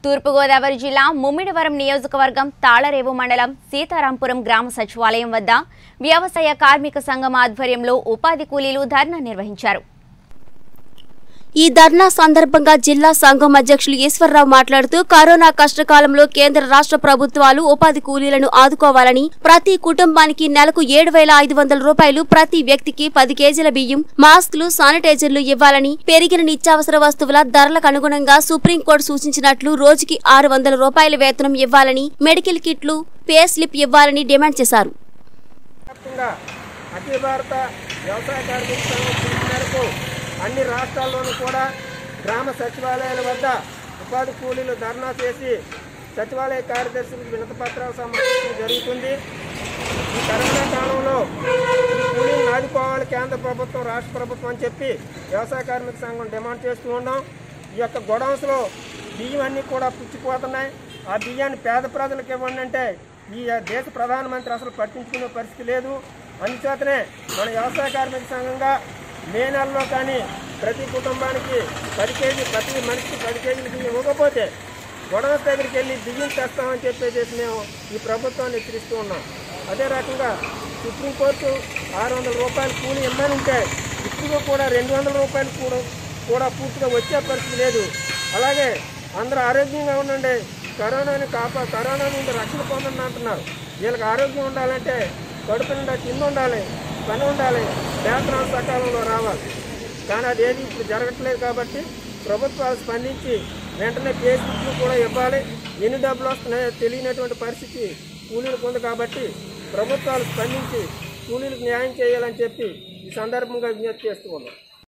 తూర్పుగోదావరి జిల్లా ముమ్మిడివరం నియోజకవర్గం తాళరేవు మండలం సీతారాంపురం గ్రామ సచివాలయం వద్ద వ్యవసాయ కార్మిక సంఘం ఆధ్వర్యంలో ఉపాధి కూలీలు ధర్నా నిర్వహించారు ఈ ధర్నా సందర్భంగా జిల్లా సంఘం అధ్యక్షులు ఈశ్వరరావు మాట్లాడుతూ కరోనా కష్టకాలంలో కేంద్ర రాష్ట్ర ప్రభుత్వాలు ఉపాధి కూలీలను ఆదుకోవాలని ప్రతి కుటుంబానికి నెలకు ఏడు వేల ఐదు వందల రూపాయలు ప్రతి వ్యక్తికి పది కేజీల బియ్యం మాస్కులు శానిటైజర్లు ఇవ్వాలని పెరిగిన నిత్యావసర వస్తువుల ధరలకు అనుగుణంగా సుప్రీంకోర్టు సూచించినట్లు రోజుకి ఆరు వందల రూపాయల వేతనం ఇవ్వాలని మెడికల్ కిట్లు పే స్లిప్ ఇవ్వాలని డిమాండ్ చేశారు వ్యాప్తంగా అఖిల భారత వ్యవసాయ కార్మిక సంఘం పిలుపు మేరకు అన్ని రాష్ట్రాల్లోనూ కూడా గ్రామ సచివాలయాల వద్ద ఉపాధి కూలీలు ధర్నా చేసి సచివాలయ కార్యదర్శులకు వినతి పత్రాలు సమర్పించడం జరుగుతుంది ఈ కరోనా కాలంలో ఈ కూలీలను ఆదుకోవాలి కేంద్ర ప్రభుత్వం రాష్ట్ర ప్రభుత్వం అని చెప్పి వ్యవసాయ కార్మిక సంఘం డిమాండ్ చేస్తూ ఉన్నాం ఈ యొక్క గొడౌన్స్లో బియ్యం అన్నీ కూడా పుచ్చిపోతున్నాయి ఆ బియ్యాన్ని పేద ప్రజలకు ఇవ్వండి అంటే ఈ దేశ ప్రధానమంత్రి అసలు పట్టించుకునే పరిస్థితి లేదు అందుచేతనే మన వ్యవసాయ కార్మిక సంఘంగా మే నెలలో కానీ ప్రతి కుటుంబానికి పది కేజీ ప్రతి మనిషికి పది కేజీలు బియ్యం ఇవ్వకపోతే గొడవస్ దగ్గరికి వెళ్ళి బియ్యం తెస్తామని చెప్పేసి మేము ఈ ప్రభుత్వాన్ని హెచ్చరిస్తూ ఉన్నాం అదే రకంగా సుప్రీంకోర్టు ఆరు వందల రూపాయలు కూలి ఇమ్మని ఉంటే ఇప్పుడు కూడా రెండు వందల రూపాయలు కూడా కూడా పూర్తిగా వచ్చే పరిస్థితి లేదు అలాగే అందరూ ఆరోగ్యంగా ఉండండి కరోనాని కాపా కరోనా నుండి రక్షణ పొందండి అంటున్నారు వీళ్ళకి ఆరోగ్యం ఉండాలంటే కడుపు నిండా తిండి ఉండాలి పని ఉండాలి వేతనాలు సకాలంలో రావాలి కానీ అది ఏది ఇప్పుడు జరగట్లేదు కాబట్టి ప్రభుత్వాలు స్పందించి వెంటనే పేస్బుక్లు కూడా ఇవ్వాలి ఎన్ని డబ్బులు వస్తున్నాయో తెలియనటువంటి పరిస్థితి కూలీలకు ఉంది కాబట్టి ప్రభుత్వాలు స్పందించి కూలీలకు న్యాయం చేయాలని చెప్పి ఈ సందర్భంగా విజ్ఞప్తి చేస్తూ ఉన్నాం